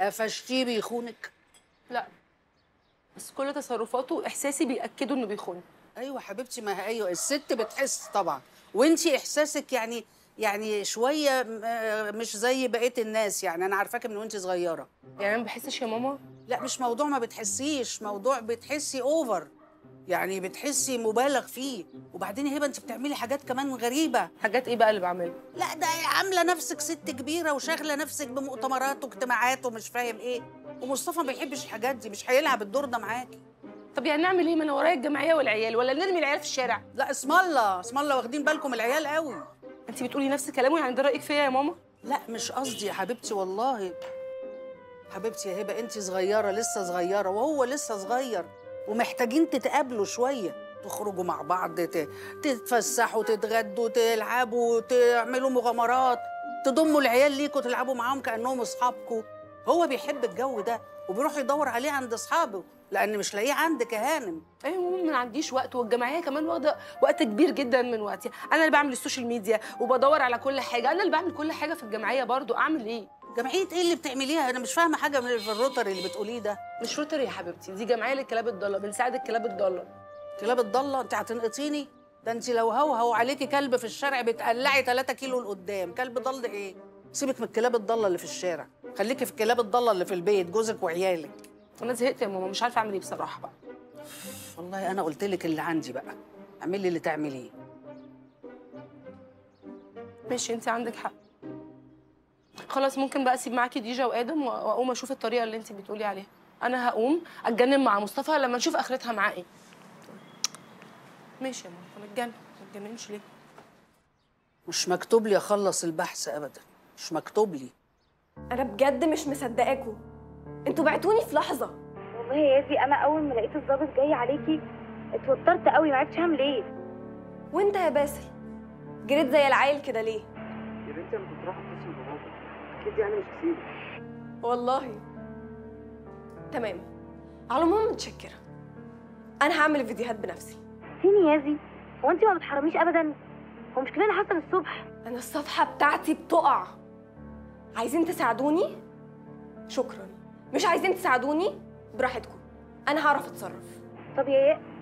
قفشتيه بيخونك لا بس كل تصرفاته واحساسي بياكدوا انه بيخوني ايوه حبيبتي ما هي ايوه الست بتحس طبعا وانتي احساسك يعني يعني شويه م- آه، مش زي بقيه الناس يعني انا عارفاكي من وانتي صغيره يعني انا ما بحسش يا ماما لا مش موضوع ما بتحسيش موضوع بتحسي اوفر يعني بتحسي مبالغ فيه وبعدين يا هبه انت بتعملي حاجات كمان غريبه حاجات ايه بقى اللي بعملها لا ده عامله نفسك ست كبيره وشاغله نفسك بمؤتمرات واجتماعات ومش فاهم ايه ومصطفى ما بيحبش الحاجات دي مش هيلعب الدور ده معاكي طب يعني نعمل ايه ما انا ورايا الجمعيه والعيال ولا نرمي العيال في الشارع لا اسم الله اسم الله واخدين بالكم العيال قوي انت بتقولي نفس كلامه يعني ده رايك فيا يا ماما لا مش قصدي يا حبيبتي والله حبيبتي يا هبه انت صغيره لسه صغيره وهو لسه صغير ومحتاجين تتقابلوا شويه تخرجوا مع بعض ت- تتفسحوا تتغدوا تلعبوا تعملوا مغامرات تضموا العيال ليكوا تلعبوا معاهم كانهم اصحابكم هو بيحب الجو ده وبيروح يدور عليه عند اصحابه لان مش لاقيه عندك يا هانم ايوه يا ماما ما عنديش وقت والجمعيه كمان واخده وقت كبير جدا من وقتي انا اللي بعمل السوشيال ميديا وبدور على كل حاجه انا اللي بعمل كل حاجه في الجمعيه برضو اعمل ايه جمعيه ايه اللي بتعمليها انا مش فاهمه حاجه من اللي في الروتري اللي بتقوليه ده مش روتري يا حبيبتي دي جمعيه للكلاب الضاله بنساعد الكلاب الضاله كلاب الضاله انت هتنقطيني ده انت لو هوهو عليكي كلب في الشارع بتقلعي 3 كيلو لقدام كلب ضل ايه سيبك من الكلاب الضاله اللي في الشارع خليكي في الكلاب الضاله اللي في البيت جوزك وعيالك انا زهقت يا ماما مش عارفه اعمل ايه بصراحه بقى والله انا قلت لك اللي عندي بقى اعملي اللي تعمليه ماشي انت عندك حق خلاص ممكن بقى اسيب معاكي ديجا وادم واقوم اشوف الطريقه اللي انت بتقولي عليها انا هقوم اتجنن مع مصطفى لما نشوف اخرتها معاه ايه ماشي يا ماما نتجنن ما نتجننش ليه مش مكتوب لي اخلص البحث ابدا مش مكتوب لي انا بجد مش مصدقاكوا انتوا بعتوني في لحظه والله يا يازي انا اول ما لقيت الضابط جاي عليكي اتوترت قوي ما عرفتش اعمل ايه وانت يا باسل جريت زي العيل كده ليه يا بنتي انا كنت رايحه اتصل ببابا اكيد يعني مش هسيبك والله تمام على العموم متشكره انا هعمل الفيديوهات بنفسي فين يا يازي هو انت ما بتحرميش ابدا هو مش كده اللي حصل الصبح انا الصفحه بتاعتي بتقع عايزين تساعدوني شكرا مش عايزين تساعدوني براحتكم انا هعرف اتصرف طب يا يا